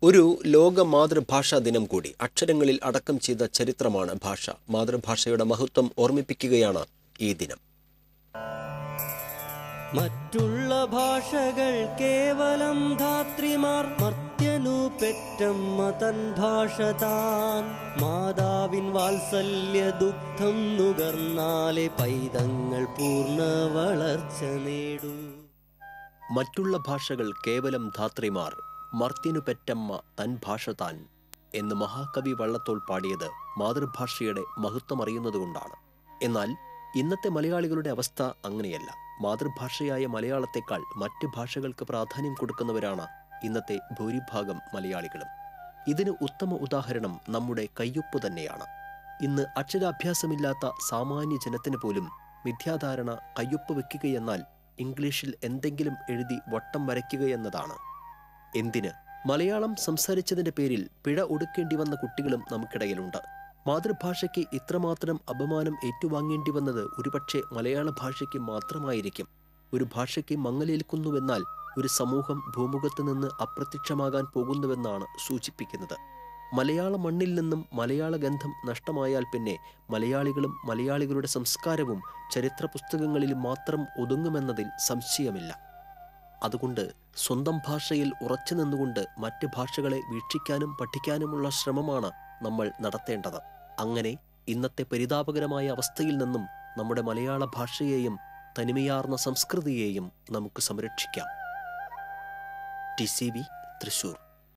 ഒരു ലോക മാതൃഭാഷാ ദിനം കൂടി അക്ഷരങ്ങളിൽ അടക്കം ചെയ്ത ചരിത്രമാണ് ഭാഷ മാതൃഭാഷയുടെ മഹത്വം ഓർമ്മിപ്പിക്കുകയാണ് ഈ ദിനം മറ്റുള്ള ഭാഷകൾ കേവലം ധാത്രിമാർ മർത്യനു പെറ്റമ്മ തൻ ഭാഷ താൻ മാതാവിൻ വാത്സല്യ ദുഗ്ധം നുകർന്നാലെ പൈതങ്ങൾ പൂർണ്ണ വളർച്ച നേടൂ മറ്റുള്ള ഭാഷകൾ കേവലം ധാത്രിമാർ മർത്യനു പെറ്റമ്മ തൻ ഭാഷ താൻ എന്ന് മഹാകവി വള്ളത്തോൾ പാടിയത് മാതൃഭാഷയുടെ മഹത്വം അറിയുന്നതുകൊണ്ടാണ് എന്നാൽ ഇന്നത്തെ മലയാളികളുടെ അവസ്ഥ അങ്ങനെയല്ല മാതൃഭാഷയായ മലയാളത്തെക്കാൾ മറ്റ് ഭാഷകൾക്ക് പ്രാധാന്യം കൊടുക്കുന്നവരാണ് ഇന്നത്തെ ഭൂരിഭാഗം മലയാളികളും ഇതിന് ഉത്തമ ഉദാഹരണം നമ്മുടെ കയ്യൊപ്പ് തന്നെയാണ് ഇന്ന് അക്ഷരാഭ്യാസമില്ലാത്ത സാമാന്യ ജനത്തിന് പോലും മിഥ്യാധാരണ കയ്യൊപ്പ് വെക്കുകയെന്നാൽ ഇംഗ്ലീഷിൽ എന്തെങ്കിലും എഴുതി വട്ടം വരയ്ക്കുകയെന്നതാണ് എന്തിന് മലയാളം സംസാരിച്ചതിന്റെ പേരിൽ പിഴ ഒടുക്കേണ്ടി വന്ന കുട്ടികളും നമുക്കിടയിലുണ്ട് മാതൃഭാഷയ്ക്ക് ഇത്രമാത്രം അപമാനം ഏറ്റുവാങ്ങേണ്ടി വന്നത് ഒരുപക്ഷെ മലയാള ഭാഷയ്ക്ക് മാത്രമായിരിക്കും ഒരു ഭാഷയ്ക്ക് മങ്ങലേൽക്കുന്നുവെന്നാൽ ഒരു സമൂഹം ഭൂമുഖത്ത് നിന്ന് അപ്രത്യക്ഷമാകാൻ പോകുന്നുവെന്നാണ് സൂചിപ്പിക്കുന്നത് മലയാള മണ്ണിൽ നിന്നും മലയാള ഗന്ധം നഷ്ടമായാൽ പിന്നെ മലയാളികളും മലയാളികളുടെ സംസ്കാരവും ചരിത്ര പുസ്തകങ്ങളിൽ മാത്രം ഒതുങ്ങുമെന്നതിൽ സംശയമില്ല അതുകൊണ്ട് സ്വന്തം ഭാഷയിൽ ഉറച്ചു നിന്നുകൊണ്ട് മറ്റ് ഭാഷകളെ വീക്ഷിക്കാനും പഠിക്കാനുമുള്ള ശ്രമമാണ് നമ്മൾ നടത്തേണ്ടത് അങ്ങനെ ഇന്നത്തെ പരിതാപകരമായ അവസ്ഥയിൽ നിന്നും നമ്മുടെ മലയാള ഭാഷയെയും തനിമയാർന്ന സംസ്കൃതിയെയും നമുക്ക് സംരക്ഷിക്കാം ടി സി ബി തൃശൂർ